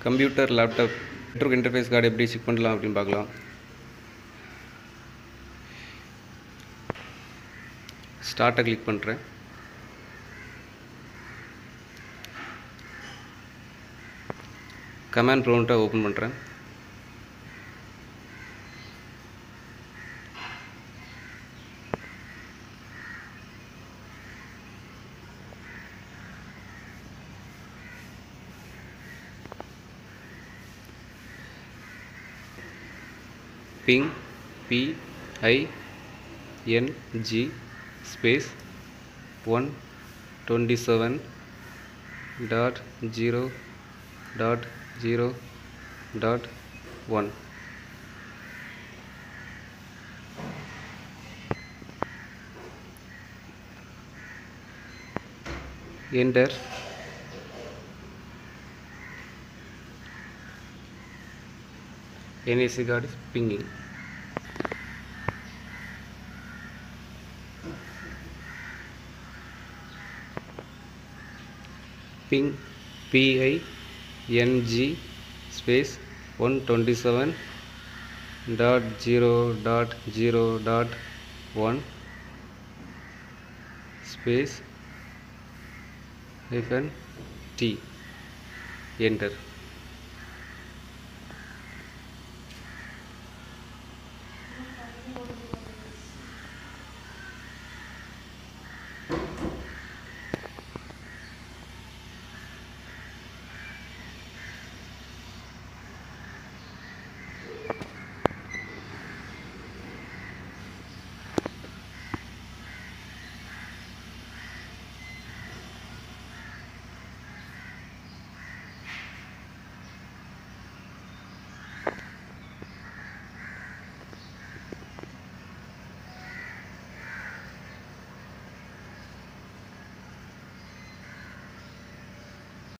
computer laptop network interface card எப்படி check பண்ணலாம் அப்படின்னு பார்க்கலாம் ஸ்டார்ட்டை கிளிக் பண்ணுறேன் கமாண்ட் ப்ரோண்ட்டை ஓப்பன் பண்ணுறேன் ping P I N G space one twenty seven dot zero dot zero dot one enter NAC card is pinging ping p i n g space 127 dot 0 dot 0 dot 1 space hyphen t enter